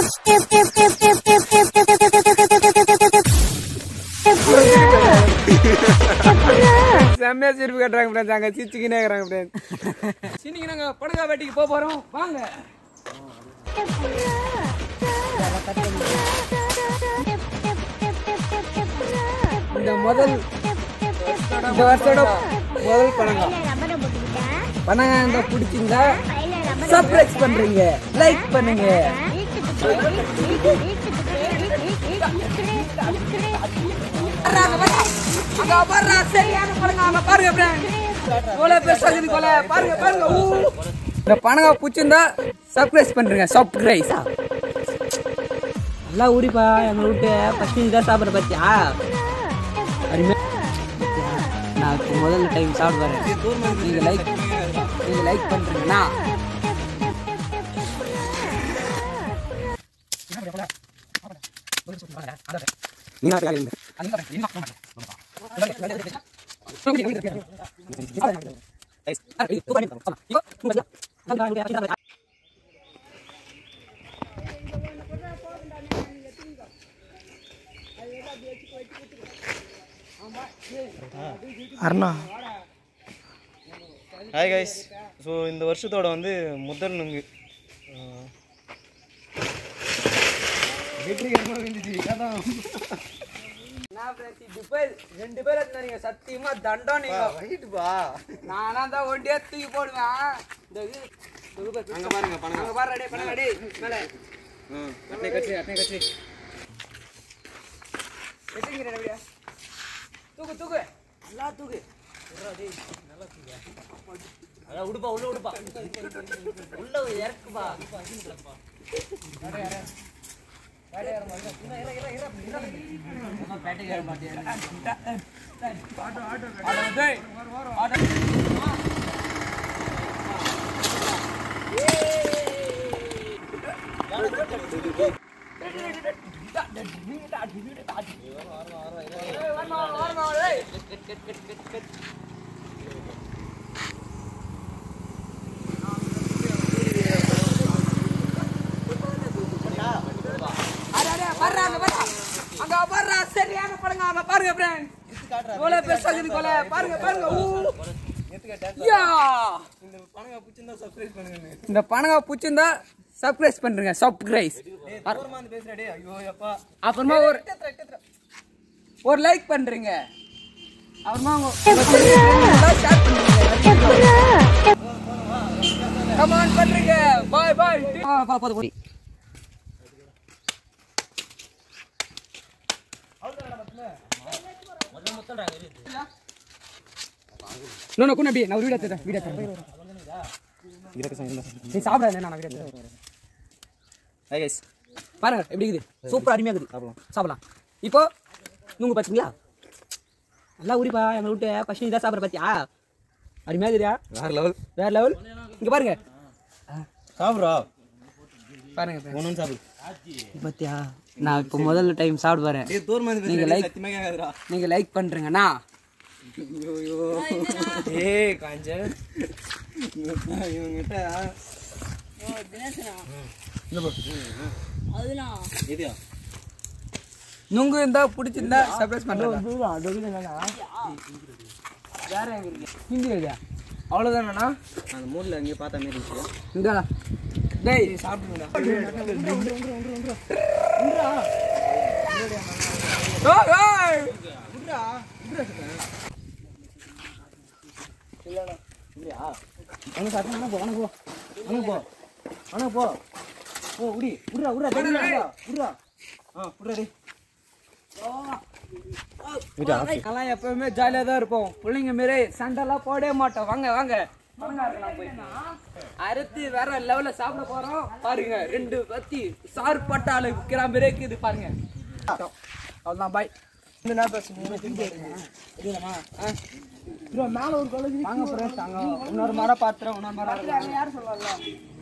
செம்மையா சிரிப்பு கட்டுறாங்க ஃப்ரெண்ட்ஸ் அங்கே சிரிச்சுக்கினே இருக்கிறாங்க ஃப்ரெண்ட்ஸ் இன்னைக்கு நாங்கள் படகா வேட்டைக்கு போக போகிறோம் வாங்க இந்த முதல் இந்த வருஷத்தோட முதல் படங்க பணங்க இந்த பிடிச்சிருந்தா சப்ஸ்கிரைப் பண்றீங்க லைக் பண்ணுங்க அங்க பாருங்க சரியான படங்க அங்க பாருங்க ஃப்ரெண்ட் இவ்வளவு பெருசா இருக்குது கொலை பாருங்க பாருங்க ஊ. இந்த பணங்க பிடிச்சிருந்தா சப்ஸ்கிரைப் பண்றீங்க சப்ஸ்கிரைப் நல்லா ஊறிப்பா எங்க விட்டு ஃபர்ஸ்ட் நீ தான் சாப்பிட்ற பத்தியா அருமையா பாத்தியா? நான் இப்போ முதல் டைம் சாப்பிட வரேன் நீங்க லைக் நீங்க லைக் பண்றீங்கன்னா அருணா ஹாய் கைஸ் ஸோ இந்த வருஷத்தோட வந்து முதல் நுங்கு அஹ், ரெண்டு பேர் இருந்தாங்க சத்தியமா தண்டம் நீங்க நானா தான் ஒண்டியா தூக்கி போடுவேன் இந்த இது இது பாரு, அங்க பாருங்க பணம் அங்க பாரு அடே பண்ண அடே மேல அட்டை கட்சி அட்டை கட்சி கட்டிங்கிறேன் அப்படியா தூக்கு தூக்கு நல்லா தூக்கு உடுப்பா உள்ள உடுப்பா உள்ள இறக்குப்பா ஆடோ டேய் ஆடோ அட, அட, வர்றா, அங்க வர்றா. அங்க வர்றா, சரியான படங்க அங்க பாருங்க friend. இவ்வளவு பெருசா இருக்குது கொலை. பாருங்க பாருங்க ஊ. யா. இந்த பணங்க பிடிச்சிருந்தா சப்ஸ்கிரைப் பண்றீங்க சப்ஸ்கிரைப் அப்புறமா ஒரு ஒரு லைக் பண்றீங்க அப்புறமா உங்க ஷேர் பண்றீங்க கமான் பண்றீங்க பாய் பாய் நோ நோ குண்ணா அப்படியே நான் ஒரு வீடியோ தரேன் வீடியோ தரேன் நீ சாப்பிடாத நான் வீடியோ தரேன் ஹாய் கைஸ் பாருங்க எப்படி இருக்குது சூப்பர் அருமையா இருக்குது சாப்பிடலாம் இப்போ நுங்கு பாத்தீங்களா நல்லா ஊறிப்பா எங்க விட்டு ஃபர்ஸ்ட் நீ தான் சாப்பிட்ற பாத்தியா அருமையா இருக்குதா வேற லெவல் வேற லெவல் இங்க பாருங்க சாப்பிட்றா பாருங்க ஒன்றும் சாப்பிடு பாத்தியா நான் இப்போ முதல் டைம் சாப்பிட வரேன் டேய் தூரமா இருந்து நீங்க பேசுறா, like- சத்தியமா கேட்காதுடா நீங்க லைக் பண்றீங்கண்ணா ஏய் காஞ்ச இவங்கிட்ட எதியா நுங்கு இருந்தா பிடிச்சிருந்தா சர்ப்ரைஸ் பண்றேன் வேற எங்க இருக்கு ஹிந்தி இல்லையா அவ்வளவுதானா அந்த மூடில் அங்கேயே பார்த்த மாதிரி இருந்துச்சு இந்தாடா டேய் சாப்பிடுங்கடா ஓய் ஓய் அங்கே சாப்பிட்டா போ அங்கே போ அங்கே போ அங்கே போ ஓ உடி உட்ரா உட்ரா உட்ரா உட்ரா ஆ உட்ரா டேய் நாங்கெல்லாம் எப்பவுமே ஜாலியா தான் இருப்போம் பிள்ளைங்க மாரி சண்டைலாம் போடவே மாட்டோம் வாங்க வாங்க வாங்க, இருக்கலாம் போய். அறுத்து வேற லெவல்ல சாப்பிட போறோம் பாருங்க ரெண்டு பத்தி சாறு பட்ட ஆளு விற்கிற மாதிரி இருக்குது பாருங்க அவ்வளோதான் பாய் இந்த நேரம் மேல ஒரு காலேஜ் வாங்க ஃப்ரெண்ட்ஸ் அங்க இன்னொரு மரம் பாத்திரம் இன்னொரு மரம் யார் சொல்லலாம்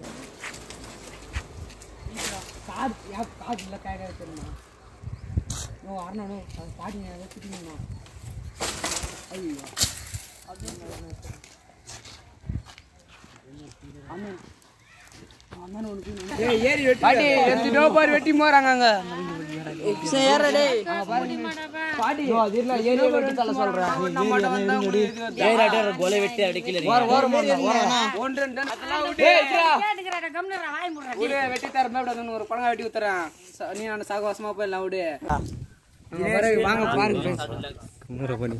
காது யா காது இல்லை காய்கறி தெரியுமா ஓ அரணோ அது பாட்டிங்க ஏதோ திட்டிங்கண்ணா ஐயோ ஆமாம் பாட்டி எடுத்துட்டோ பாரு வெட்டி போறாங்க அங்க சரி ஏறா டேய் பாட்டி அது இல்ல ஏறி வெட்டி தள்ள சொல்றேன் நம்ம மட்டும் வந்தா உங்களுக்கு இது ஏறா டேய் கோலை வெட்டி அடிக்கல ஓரம் ஓரம் ஒன்று ரெண்டு அதெல்லாம் விட்டு விடு வெட்டி தரமே விடாது ஒரு பழங்க வெட்டி ஊத்துறேன் ச- நீ நான் சாகவாசமா போயிடலாம் விடு அங்க பாரு, வாங்க பாருங்க friends.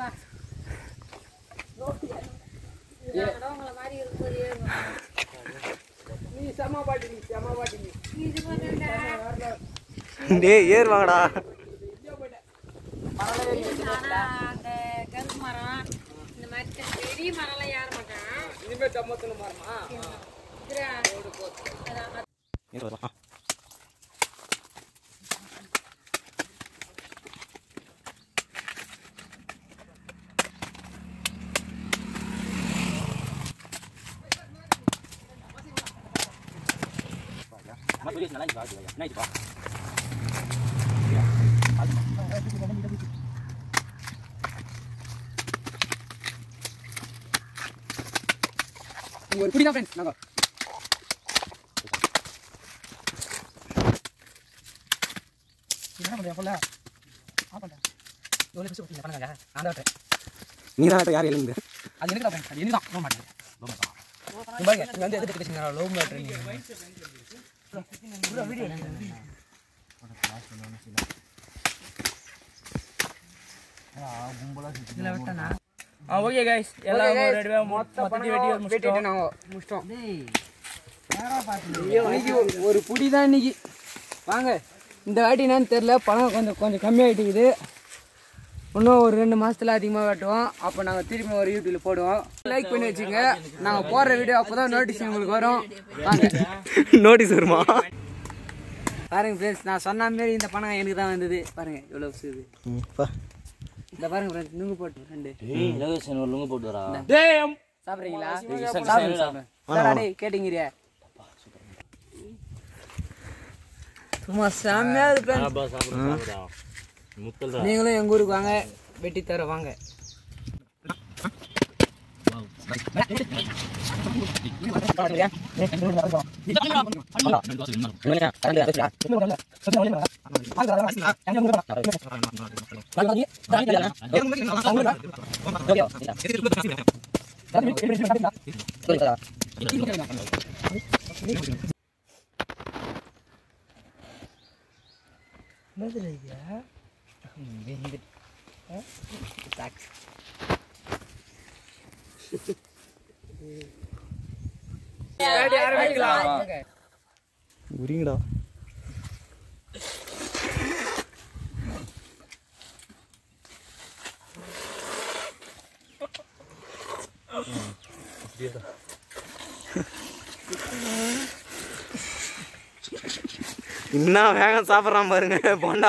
நீ செம பாட்டி நீ செம பாட்டி நீ டேய் ஏறு வாங்கடா அந்த கரும்பு மரம் இந்த மாதிரி பெரிய மரம்லாம் ஏற மாட்டான் இனிமே சம்மத்துல மாறுமா இங்க ஒரு புடி தான் ஃப்ரெண்ட்ஸ் நாங்க நீ தான் யார் எழுந்து அது எனக்கு தான் அது எனக்கு தான் போக மாட்டேன் இங்க பாருங்க இங்க வந்து எதுக்கு பேசுங்க லவ் மேட்ரு ஓகே கைஸ் எல்லாம் ரெடியா மொத்த பணம் வெட்டிட்டு நாங்க முடிச்சிட்டோம் இன்னைக்கு ஒரு புடி தான் இன்னைக்கு வாங்க இந்த வாட்டி என்னன்னு தெரியல பணம் கொஞ்சம் கொஞ்சம் கம்மியாகிட்டுக்குது இன்னும் ஒரு ரெண்டு மாசத்துல அதிகமாக வெட்டுவோம் அப்போ நாங்கள் திரும்பி ஒரு யூடியூப்ல போடுவோம் லைக் பண்ணி வச்சுங்க நாங்கள் போடுற வீடியோ அப்போ தான் நோட்டீஸ் உங்களுக்கு வரும் வாங்க நோட்டீஸ் வருமா பாருங்க ஃப்ரெண்ட்ஸ் நான் சொன்ன மாரி இந்த பணம் எனக்கு தான் வந்தது பாருங்க எவ்வளோ இது இந்த பாருங்க ஃப்ரெண்ட்ஸ் நுங்கு போட்டு ரெண்டு லோகேஷன் ஒரு லுங்கு போட்டு வரா சாப்பிட்றீங்களா சாப்பிடுங்க சாப்பிடுங்க டேய் கேட்டீங்கறியா சும்மா செம்மையா இருக்கு friends. முத்தல் நீங்களும் எங்க ஊருக்கு வாங்க வெட்டி தர வாங்க உரிங்கடா இன்னும் வேகம் சாப்பிட்றான் பாருங்க போண்டா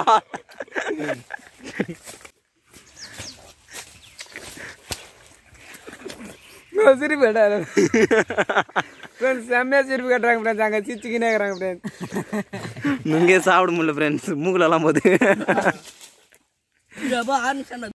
சிரிப்பு ஃப்ரெண்ட்ஸ் செம்மையா சிரிப்பு கட்டுறாங்க ஃப்ரெண்ட்ஸ் அங்கே சிரிச்சுக்கினே இருக்கிறாங்க ஃப்ரெண்ட்ஸ் இங்கே சாப்பிட முடியல ஃப்ரெண்ட்ஸ் மூக்குலலாம் போகுது அப்பா ஆரம்பிச்சாண்டா